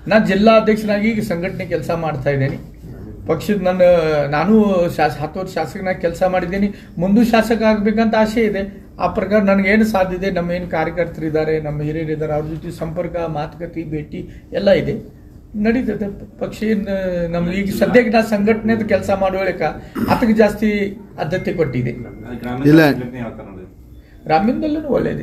ನಾ ಜಿಲ್ಲಾ ಅಧ್ಯಕ್ಷನಾಗಿ ಈಗ ಸಂಘಟನೆ ಕೆಲಸ ಮಾಡ್ತಾ ಇದ್ದೇನೆ ಪಕ್ಷದ ನನ್ನ ನಾನು ಶಾಸ ಹತ್ತು ವರ್ಷ ಶಾಸಕನಾಗಿ ಕೆಲಸ ಮಾಡಿದ್ದೀನಿ ಮುಂದೂ ಶಾಸಕ ಆಗ್ಬೇಕಂತ ಆಸೆ ಇದೆ ಆ ಪ್ರಕಾರ ನನಗೇನು ಸಾಧ್ಯ ಇದೆ ನಮ್ಮ ಏನು ಕಾರ್ಯಕರ್ತರಿದ್ದಾರೆ ನಮ್ಮ ಹಿರಿಯರಿದ್ದಾರೆ ಅವ್ರ ಜೊತೆ ಸಂಪರ್ಕ ಮಾತುಕತೆ ಭೇಟಿ ಎಲ್ಲ ಇದೆ ನಡೀತದೆ ಪಕ್ಷ ಏನ್ ನಮ್ದು ಈಗ ಸದ್ಯಕ್ಕೆ ನಾ ಸಂಘಟನೆದ ಕೆಲಸ ಮಾಡುವಳಿಕ ಅದಕ್ಕೆ ಜಾಸ್ತಿ ಆದ್ಯತೆ ಕೊಟ್ಟಿದೆ ಇಲ್ಲ. ಗ್ರಾಮೀಣದಲ್ಲೂ ಒಳ್ಳೇದಿದೆ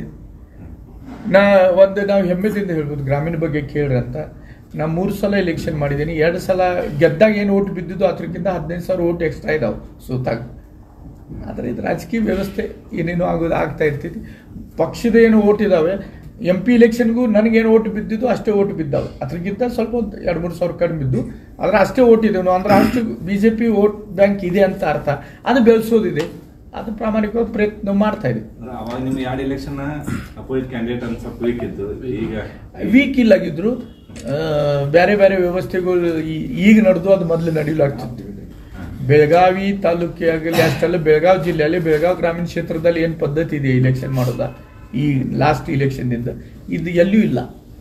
ನಾ ಒಂದು ನಾವು ಹೆಮ್ಮೆದಿಂದ ಹೇಳ್ಬೋದು ಗ್ರಾಮೀಣ ಬಗ್ಗೆ ಕೇಳ್ರಿ ಅಂತ ನಾ ಮೂರು ಸಲ ಎಲೆಕ್ಷನ್ ಮಾಡಿದ್ದೀನಿ ಎರಡು ಸಲ ಗೆದ್ದಾಗ ಏನು ಓಟ್ ಬಿದ್ದಿದ್ದು ಅದಕ್ಕಿಂತ ಹದಿನೈದು ಸಾವಿರ ಓಟ್ ಎಕ್ಸ್ಟ್ರಾ ಇದಾವೆ ಸೋತಾಗ ಆದರೆ ಇದು ರಾಜಕೀಯ ವ್ಯವಸ್ಥೆ ಏನೇನೋ ಆಗೋದು ಆಗ್ತಾ ಇರ್ತೈತಿ ಪಕ್ಷದ ಏನು ಓಟ್ ಇದಾವೆ ಎಂ ಪಿ ಇಲೆಕ್ಷನ್ಗೂ ನನಗೇನು ಓಟ್ ಬಿದ್ದಿದ್ದು ಅಷ್ಟೇ ಓಟ್ ಬಿದ್ದಾವೆ ಅದಕ್ಕಿಂತ ಸ್ವಲ್ಪ ಒಂದು ಎರಡು ಮೂರು ಸಾವಿರ ಕಡಿಮೆ ಬಿದ್ದು ಆದರೆ ಅಷ್ಟೇ ಓಟ್ ಇದೇನು ಅಂದ್ರೆ ಅಷ್ಟು B J P vote bank ಇದೆ ಅಂತ ಅರ್ಥ ಅದು ಬೆಳೆಸೋದಿದೆ ಅದು ಪ್ರಾಮಾಣಿಕವಾಗಿ ಪ್ರಯತ್ನ ಮಾಡ್ತಾ ಇದೆ ಅವಾಗ ನಿಮ್ ಎರಡು ಎಲೆಕ್ಷನ್ ಅಪೋಸಿಟ್ ಕ್ಯಾಂಡಿಡೇಟ್ ಅಂತ ಸ್ವಲ್ಪ ವೀಕ್ ಇದ್ದು ಈಗ ವೀಕ್ ಇಲ್ಲಾಗಿದ್ರು ಆ, ಬೇರೆ ಬೇರೆ ವ್ಯವಸ್ಥೆಗಳು ಈ- ಈಗ ನಡೆದು ಅದು ಮೊದಲು ನಡೀಲಾಗ್ತಿತ್ತು ಬೆಳಗಾವಿ ತಾಲೂಕಿಯಾಗಲಿ ಅಷ್ಟೆಲ್ಲ ಬೆಳಗಾವಿ ಜಿಲ್ಲೆಯಲ್ಲಿ ಬೆಳಗಾವಿ ಗ್ರಾಮೀಣ ಕ್ಷೇತ್ರದಲ್ಲಿ ಏನು ಪದ್ಧತಿ ಇದೆ ಇಲೆಕ್ಷನ್ ಮಾಡೋದ ಈ ಲಾಸ್ಟ್ ಇಲೆಕ್ಷನ್ನಿಂದ ಇದು ಎಲ್ಲೂ ಇಲ್ಲ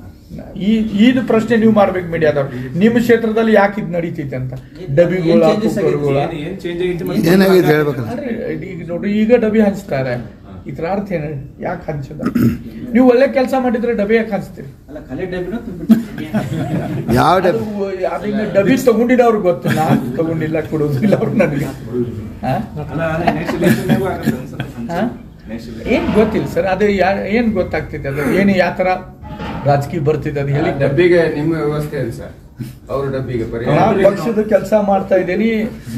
ಈ ಇದು ಪ್ರಶ್ನೆ ನೀವು ಮಾಡ್ಬೇಕು ಮೀಡಿಯಾದವ್ರು ನಿಮ್ಮ ಕ್ಷೇತ್ರದಲ್ಲಿ ಯಾಕೆ ಇದು ನಡೀತೈತೆ ಅಂತ ಡಬ್ಬಿಗಳ ಏನ್ changes ಆಗಿದೆ? ಕುಕ್ಕರ್ಗಳ ಏನ್- ಏನ್ ಚೇಂಜ್ ಆಗೈತಿ ಮತ್ತೆ? ಏನಾಗಿದೆ ಹೇಳ್ಬೇಕಲ್ಲ ಅಲ್ರಿ, ಈಗ ನೋಡ್ರಿ ಈಗ ಡಬ್ಬಿ ಹಂಚ್ತಾರೆ ಇದ್ರ ಅರ್ಥ ಏನು ಯಾಕೆ ಹಂಚದ ನೀವು ಒಳ್ಳೆ ಕೆಲಸ ಮಾಡಿದ್ರೆ ಡಬ್ಬಿ ಯಾಕೆ ಹಂಚ್ತೀರಿ ಅಲ್ಲ ಖಾಲಿ ಡಬ್ಬಿನೂ ತುಂಬಿಟ್ಟಿರ್ತೀನಿ. ಯಾವ ಡಬ್ ಅದು ಅದಿನ್ನ ಡಬ್ಬಿ ತಗೊಂಡಿದ್ದವ್ರಿಗೆ ಗೊತ್ತು ನಾನು ತಗೊಂಡಿಲ್ಲ ಕೊಡೋದಿಲ್ಲ ಅವ್ರು ನನಗೆ ಹಾ? ಅಲ್ಲ ಅದೇ next election ನಾಗೂ ಆಗತ್ತೆ ಅನ್ಸುತ್ತೆ. ಹಾ? Next election. ಏನ್ ಗೊತ್ತಿಲ್ಲ ಸರ್ ಅದು ಯಾ ಏನ್ ಗೊತ್ತಾಗ್ತಿದೆ ಅದು ಏನು ಯಾವ ತರ ರಾಜಕೀಯ ಬರ್ತಿದೆ ಅದು ಹೇಳಿ ಡಬ್ಬಿಗೆ ನಿಮ್ಮ ವ್ಯವಸ್ಥೆ ಇದೆ ಸರ್ ಅವ್ರ ಡಬ್ಬಿಗೆ ಬರೀ ನಾ ಪಕ್ಷದ ಕೆಲಸ ಮಾಡ್ತಾ ಇದ್ದೀನಿ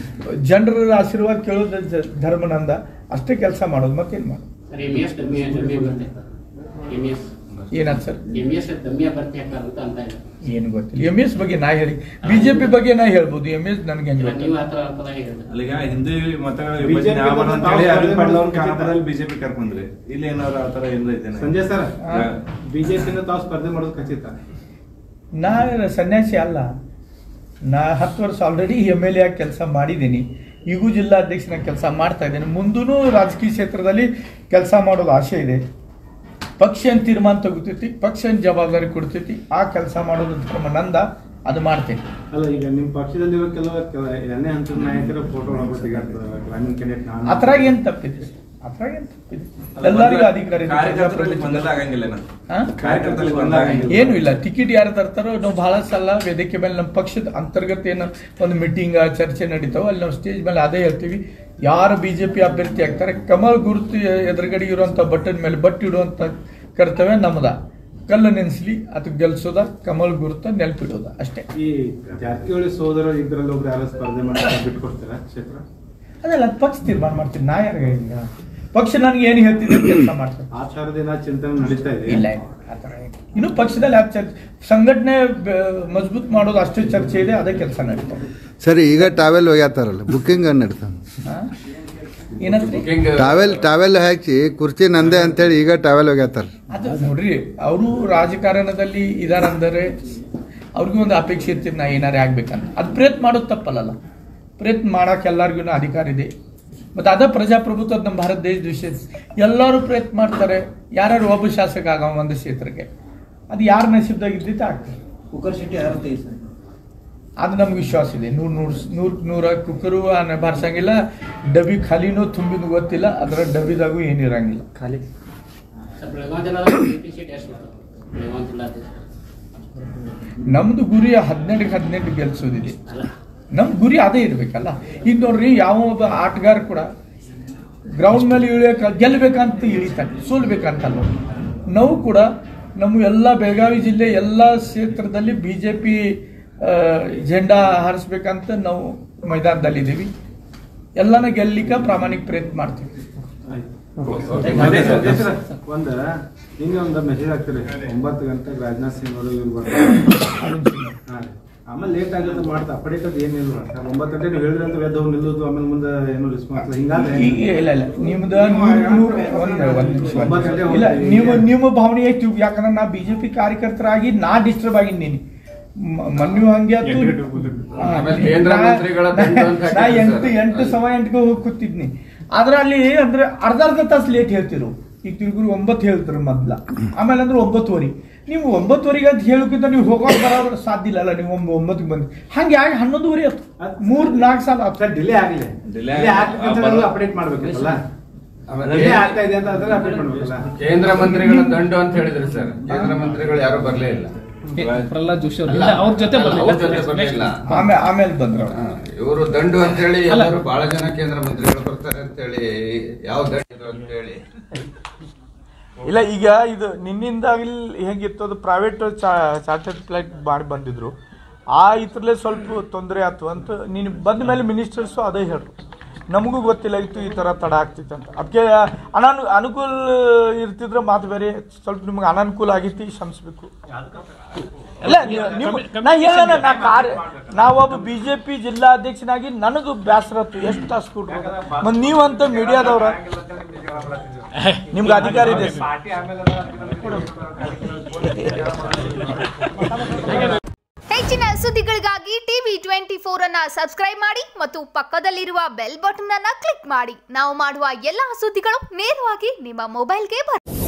ಜನರ ಆಶೀರ್ವಾದ ಕೇಳೋದು ಜ- ಧರ್ಮನಂದ ಅಷ್ಟೇ ಕೆಲಸ ಮಾಡೋದು ಮತ್ತೇನ್ ಮಾಡೋದು sir M S dummy dummy ಬರ್ತೆ ಎಮ್ ಎಸ್ ಏನಂತ ಸರ್ ಎಮ್ ಎಸ್ ಡಮ್ಮಿಯ ಬರ್ತೆ ಹಾಕಾರಂತ ಅಂತ ಇಲ್ಲ ಏನು ಗೊತ್ತಿಲ್ಲ ಎಂ ಎಸ್ ಬಗ್ಗೆ ನಾ ಹೇಳಿ ಬಿಜೆಪಿ ಬಗ್ಗೆ ನಾ ಹೇಳ್ಬೋದು ಎಂ ಎಸ್ ನನಗೆ ಹೆಂಗ್ ನೀವು ಗೊತ್ತಿಲ್ಲ ಆ ಥರ ಪದ ಹೇಳಿದ್ರೆ ಅಲ್ಲಿಗ ಹಿಂದೂ ಮತಗಳ BJP ವಿಭಜನೆ ಆಗಬಾರ್ದು ಅಂತ ಹೇಳಿ ತಾವು ಅರವಿಂದ್ ಪಾಟೀಲ್ ಅವ್ರ ಸ್ಪರ್ಧೆ ಕಾರಣದಲ್ಲಿ ಬಿಜೆಪಿ ಕರ್ಕೊಂಡ್ರಿ ಇಲ್ಲಿ ಏನಾದ್ರು ಆ ತರ ಏನಾರ ಇದೇನೆ ಸಂಜಯ್ ಸರ್ ಹಾ. ಬಿಜೆಪಿಯಿಂದ ತಾವು ಸ್ಪರ್ಧೆ ಮಾಡೋದು ಖಚಿತ ನಾ ಸನ್ಯಾಸಿ ಅಲ್ಲ ನಾ ಹತ್ತು ವರ್ಷ ಆಲ್ರೆಡಿ ಎಮ್ ಎಲ್ ಎ ಆಗಿ ಕೆಲಸ ಮಾಡಿದ್ದೀನಿ ಈಗೂ ಜಿಲ್ಲಾಧ್ಯಕ್ಷನಾಗಿ ಕೆಲಸ ಮಾಡ್ತಾ ಇದ್ದೇನೆ ಮುಂದೂ ರಾಜಕೀಯ ಕ್ಷೇತ್ರದಲ್ಲಿ ಕೆಲಸ ಮಾಡೋದು ಆಸೆ ಇದೆ ಪಕ್ಷ ಏನ್ ತೀರ್ಮಾನ ತಗೋತೈತಿ ಪಕ್ಷ ಏನ್ ಜವಾಬ್ದಾರಿ ಕೊಡ್ತೈತಿ ಆ ಕೆಲಸ ಮಾಡೋದು ಕ್ರಮ ನಂದ ಅದು ಮಾಡ್ತೇನೆ ಅಲ್ಲ ಈಗ ನಿಮ್ ಪಕ್ಷದಲ್ಲಿರೋ ಕೆಲವು ಕೆಲ- ಎರಡನೇ ಹಂತದ ನಾಯಕರ ಫೋಟೋ ಗ್ರಾಮೀಣ ಕ್ಯಾಂಡಿಡೇಟ್ ನಾನು ಅದ್ರಾಗ ಏನ್ ತಪ್ಪಿದೆ ಅದ್ರಾಗ ಏನ್ ತಪ್ಪಿದೆ ಎಲ್ಲರಿಗೂ ಅಧಿಕಾರ ಇದೆ. ಕಾರ್ಯಕರ್ತರಲ್ಲಿ ಬಂದದ ಆಗಂಗಿಲ್ಲ ನಾನು ಹಾ? ಕಾರ್ಯಕರ್ತರಲ್ಲಿ ಬಂದಾಗ ಏನು ಇಲ್ಲ ಟಿಕೆಟ್ ಯಾರು ತರ್ತಾರೋ ನಾವು ಬಹಳ ಸಲ ವೇದಿಕೆ ಮೇಲೆ ನಮ್ಮ ಪಕ್ಷದ ಅಂತರ್ಗತ ಏನು ಒಂದು ಮೀಟಿಂಗ್ ಚರ್ಚೆ ನಡೀತಾವ ಅಲ್ಲಿ ನಾವು ಸ್ಟೇಜ್ ಮೇಲೆ ಅದೇ ಹೇಳ್ತೀವಿ ಯಾರು ಬಿಜೆಪಿ ಅಭ್ಯರ್ಥಿ ಆಗ್ತಾರೆ ಕಮಲ್ ಗುರುತು ಎದುರುಗಡೆ ಇರುವಂತ ಬಟನ್ ಮೇಲೆ ಬಟ್ ಇಡುವಂತ ಕರ್ತವ್ಯ ನಮ್ಮದ ಕಲ್ಲು ನೆನೆಸ್ಲಿ ಅದಕ್ಕೆ ಗೆಲ್ಸೋದ ಕಮಲ್ ಗುರುತ ನೆಲ್ಪಿಡೋದ ಅಷ್ಟೇ ಈ ಜಾರಕಿಹೊಳಿ ಸೋದರ ಇದ್ರಲ್ಲಿ ಒಬ್ರು ಯಾರು ಸ್ಪರ್ಧೆ ಮಾಡಿ ಬಿಟ್ಕೊಡ್ತೀರಾ ಕ್ಷೇತ್ರ ಅದೆಲ್ಲ ಅದ್ ಪಕ್ಷ ತೀರ್ಮಾನ ಮಾಡ್ತೀನಿ ನಾ ಯಾರು ಹೇಳಿಲ್ಲ ಪಕ್ಷ ನನಗೆ ಏನು ಹೇಳ್ತಿದೆ ಕೆಲಸ ಮಾಡ್ತೀನಿ ಆ ಥರದಿನ ಚಿಂತನೆ ನಡೀತಾ ಇದೆ ಇಲ್ಲ ಇಲ್ಲ, ಆ ಥರ ಇಲ್ಲ. ಇನ್ನು ಪಕ್ಷದಲ್ಲಿ ಆ ಚರ್ಚೆ ಸಂಘಟನೆ ಬ- ಮಜಬೂತ್ ಮಾಡೋದು ಅಷ್ಟೇ ಚರ್ಚೆ ಇದೆ ಅದೇ ಕೆಲಸ ನಡೀತದೆ ಸರಿ ಈಗ ಟಾವೆಲ್ ಒಗ್ಯಾತಾರಲ್ಲ ಬುಕ್ಕಿಂಗ್ ನಡೀತಾವ ಹಾ? ಏನಂತ್ರಿ ಬುಕಿಂಗ್ ಟಾವೆಲ್ ಟಾವೆಲ್ ಹಾಕಿ ಕುರ್ಚಿ ನಂದೆ ಅಂತೇಳಿ ಈಗ ಟಾವೆಲ್ ಒಗ್ಯಾತಾರ ಅದು ನೋಡ್ರಿ ಅವರು ರಾಜಕಾರಣದಲ್ಲಿ ಇದಾರಂದರೆ ಅವ್ರಿಗೂ ಒಂದು ಅಪೇಕ್ಷೆ ಇರ್ತೀವಿ ನಾ ಏನಾರೇ ಆಗ್ಬೇಕಂತ ಅದು ಪ್ರಯತ್ನ ಮಾಡೋದು ತಪ್ಪಲ್ಲಲ್ಲ ಪ್ರಯತ್ನ ಮಾಡಕ್ಕೆ ಎಲ್ಲರಿಗೂ ಅಧಿಕಾರ ಇದೆ ಮತ್ತು ಅದ ಪ್ರಜಾಪ್ರಭುತ್ವ ನಮ್ಮ ಭಾರತ ದೇಶದ ವಿಷಯ ಎಲ್ಲರೂ ಪ್ರಯತ್ನ ಮಾಡ್ತಾರೆ ಯಾರ್ಯಾರು ಒಬ್ಬ ಶಾಸಕ ಆಗ ಒಂದು ಕ್ಷೇತ್ರಕ್ಕೆ ಅದು ಯಾರ ನಸೀಬ್ದಾಗ ಇದ್ದಿತ್ತು ಆಗ್ತದೆ ಕುಕ್ಕರ್ ಸಿಟಿ ಅರ್ಥ ಸರ್ ಅದು ನಮ್ಗೆ ವಿಶ್ವಾಸ ಇದೆ ನೂರು ನೂರು ನೂರು ನೂರ ಕುಕ್ಕರು ಬಾರ್ಸಂಗಿಲ್ಲ ಡಬ್ಬಿ ಖಾಲಿನೂ ತುಂಬಿದ ಗೊತ್ತಿಲ್ಲ ಅದರ ಡಬ್ಬಿದಾಗೂ ಏನಿರಂಗಿಲ್ಲ ಖಾಲಿ ಸರ್ ಬೆಳಗಾವಿ ಜಿಲ್ಲಾ ಬಿಜೆಪಿ ಸೀಟ್ ಎಷ್ಟು ಬರ್ತದೆ ಬೆಳಗಾವಿ ಜಿಲ್ಲಾಧ್ಯಕ್ಷ ನಮ್ದು ಗುರಿ ಹದಿನೆಂಟಕ್ಕೆ ಹದಿನೆಂಟು ಗೆಲ್ಸೋದಿದೆ ಅಲ್ಲ ನಮ್ ಗುರಿ ಅದೇ ಇರ್ಬೇಕಲ್ಲ ಈಗ ನೋಡ್ರಿ ಯಾವ ಒಬ್ಬ ಆಟಗಾರ ಕೂಡ ಗ್ರೌಂಡ್ ಮೇಲೆ ಇಳಿಯಕ ಗೆಲ್ಬೇಕಂತ ಇಳಿತಾನೆ ಸೋಲ್ಬೇಕಂತಲ್ಲ ನಾವು ಕೂಡ ನಮ್ಮ ಎಲ್ಲ ಬೆಳಗಾವಿ ಜಿಲ್ಲೆ ಎಲ್ಲ ಕ್ಷೇತ್ರದಲ್ಲಿ ಬಿ ಜೆ ಪಿ ಜೆಂಡಾ ಹಾರಿಸ್ಬೇಕಂತ ನಾವು ಮೈದಾನದಲ್ಲಿದ್ದೀವಿ ಎಲ್ಲನ ಗೆಲ್ಲಿಕ ಪ್ರಾಮಾಣಿಕ ಪ್ರಯತ್ನ ಮಾಡ್ತೀವಿ ಅದೇ ಸರ್, ಅದೇ ಸರ್. ಒಂದ ನಿನ್ನೆ ಒಂದು ಮೆಸೇಜ್ ಹಾಕ್ತೀರಿ ಒಂಬತ್ತು ಗಂಟೆಗೆ ರಾಜನಾಥ್ ಸಿಂಗ್ ಅವರು ಇವ್ರು ಬರ್ತಾರೆ ಹಾ ರೀ. ಆಮೇಲೆ ಲೇಟ್ ಆಗುತ್ತೆ ಮಾಡ್ತಾ ಅಪ್ಡೇಟ್ ಅದು ಏನಿಲ್ಲ ಸರ್ ಒಂಬತ್ತು ಗಂಟೆ ನೀವು ಹೇಳಿದ್ರೆ ಅಂತ ಎದ್ದು ಹೋಗಿ ನಿಲ್ಲೋದು ಆಮೇಲೆ ಮುಂದೆ ಏನು ರೆಸ್ಪಾನ್ಸ್ ಹಿಂಗಾದ್ರೆ ಈಗ ಇಲ್ಲ ಇಲ್ಲ ನಿಮ್ದು ನೀವು ಒಂದು ಒಂದು ನಿಮಿಷ ಒಂದು ಒಂಬತ್ತು ಗಂಟೆ ನಿಮಿಷ. ಇಲ್ಲ ಹೋಗ್ತೀವಿ. ನೀವು ನಿಮ್ಮ ಭಾವನೆ ಐತಿ ಯಾಕಂದ್ರೆ ನಾ ಬಿಜೆಪಿ ಕಾರ್ಯಕರ್ತರಾಗಿ ನಾ ಡಿಸ್ಟರ್ಬ್ ಆಗಿದ್ದೀನಿ ಮನ್ಯು ಹಂಗೆ ಆತು. ಎಂಟು ಗಂಟೆಗೆ ಹೋಗ್ತಿದ್ವಿ. ಹಾ, ಆಮೇಲೆ ಕೇಂದ್ರ ನಾ- ಮಂತ್ರಿಗಳ ದಂಡು ಅಂತ ನಾ ಹಾಕಿದ್ರು ಎಂಟು ಸರ್. ಎಂಟು ಸವ ಎಂಟಿಗೆ ಹೋಗಿ ಕೂತಿದ್ನಿ ಆದ್ರೆ ಅಲ್ಲಿ ಅಂದ್ರೆ ಅರ್ಧ ಅರ್ಧ ತಾಸು ಲೇಟ್ ಹೇಳ್ತಿರು ಈಗ ತಿರುಗುರು ಒಂಬತ್ತು ಹೇಳ್ತಾರೆ ಮೊದ್ಲ ಆಮೇಲೆ ಅಂದ್ರೆ ಒಂಬತ್ತುವರೆ ನೀವು ಒಂಬತ್ತುವರೆಗೆ ಅಂತ ಹೇಳೋಕ್ಕಿಂತ ನೀವು ಹೋಗೋಕೆ ಬರೋದ್ರ ಸಾಧ್ಯ ಇಲ್ಲಲ್ಲ ನೀವು ಒಂಬ ಒಂಬತ್ತಿಗೆ ಬಂದು ಹಂಗೆ ಯಾಕೆ ಹನ್ನೊಂದುವರೆ ಆಯ್ತು ಮೂರ್ ನಾಲ್ಕು ಸಾಲ ಆಯ್ತು ಸರ್ ಡಿಲೇ ಆಗಲಿ Delay ಡಿಲೇ ಆಗ್ಲಿ. ಆಗ್ತದೆ ಅಪ್ಡೇಟ್ ಮಾಡ್ಬೇಕಲ್ಲ ಆಮೇಲೆ ಡಿಲೇ ಆಗ್ತಾ ಇದೆ ಅಂತ ಅದ್ರ ಅಪ್ಡೇಟ್ ಮಾಡ್ಬೇಕಲ್ಲ ಕೇಂದ್ರ ಮಂತ್ರಿಗಳ ದಂಡು ಅಂತ ಹೇಳಿದ್ರು ಸರ್ ಕೇಂದ್ರ ಮಂತ್ರಿಗಳು ಯಾರು ಬರ್ಲೇ ಇಲ್ಲ ಪ್ರಹ್ಲಾದ್ ಜೋಶಿ ಅವರು ಅಲ್ಲ, ಇಲ್ಲ ಅವ್ರ ಜೊತೆ ಅವ್ರ ಬರ್ಲಿಲ್ಲ ಜೊತೆ ಬರ್ಲಿಲ್ಲ ಆಮೇಲೆ ಆಮೇಲೆ ಬಂದ್ರ ಇವರು ದಂಡು ಅಂತ ಹೇಳಿ ಎಲ್ಲರೂ ಬಹಳ ಜನ ಕೇಂದ್ರ ಮಂತ್ರಿಗಳು ಬರ್ತಾರೆ ಅಂತ ಹೇಳಿ ಯಾವ ದಂಡು ಅಂತ ಹೇಳಿ ಇಲ್ಲ ಈಗ ಇದು ನಿನ್ನಿಂದಾಗಲಿ ಹೇಗಿತ್ತು ಅದು ಪ್ರೈವೇಟ್ ಚಾರ್ಟರ್ಡ್ ಫ್ಲೈಟ್ ಮಾಡಿ ಬಂದಿದ್ರು ಆ ಇದ್ರಲ್ಲೇ ಸ್ವಲ್ಪ ತೊಂದರೆ ಆಯ್ತು ಅಂತ ನೀನು ಬಂದ ಮೇಲೆ ಮಿನಿಸ್ಟರ್ಸು ಅದೇ ಹೇಳ್ರು ನಮಗೂ ಗೊತ್ತಿಲ್ಲ ಇತ್ತು ಈ ಥರ ತಡ ಆಗ್ತಿತ್ತು ಅಂತ ಅದಕ್ಕೆ ಅನಾನು ಅನುಕೂಲ ಇರ್ತಿದ್ರೆ ಮಾತು ಬೇರೆ ಸ್ವಲ್ಪ ನಿಮ್ಗೆ ಅನಾನುಕೂಲ ಆಗೈತಿ ಕ್ಷಮಿಸ್ಬೇಕು ಇಲ್ಲ ನೀವು- ನಿಮ್ಮ ನಾ ಹೇಳೋಣ ನಾ ಕಾರ್ ನಾವೊಬ್ಬ ಬಿ ಜೆ ಪಿ ಜಿಲ್ಲಾಧ್ಯಕ್ಷನಾಗಿ ನನಗೂ ಬೇಸರ ಆಯ್ತು ಎಷ್ಟು ತಾಸು ಕೊಡ್ಬೇಕು ಮತ್ತು ನೀವಂತ ಮೀಡಿಯಾದವ್ರ ನಿಮ್ಗೆ ಅಧಿಕಾರ ಇದೆ ಸರ್. ಹೆಚ್ಚಿನ ಸುದ್ದಿಗಳಿಗಾಗಿ ಟಿವಿ ಟ್ವೆಂಟಿ ಫೋರ್ ಅನ್ನ ಸಬ್ಸ್ಕ್ರೈಬ್ ಮಾಡಿ ಮತ್ತು ಪಕ್ಕದಲ್ಲಿರುವ ಬೆಲ್ ಬಟನ್ ಅನ್ನ ಕ್ಲಿಕ್ ಮಾಡಿ ನಾವು ಮಾಡುವ ಎಲ್ಲಾ ಸುದ್ದಿಗಳು ನೇರವಾಗಿ ನಿಮ್ಮ ಮೊಬೈಲ್ಗೆ ಬರುತ್ತೆ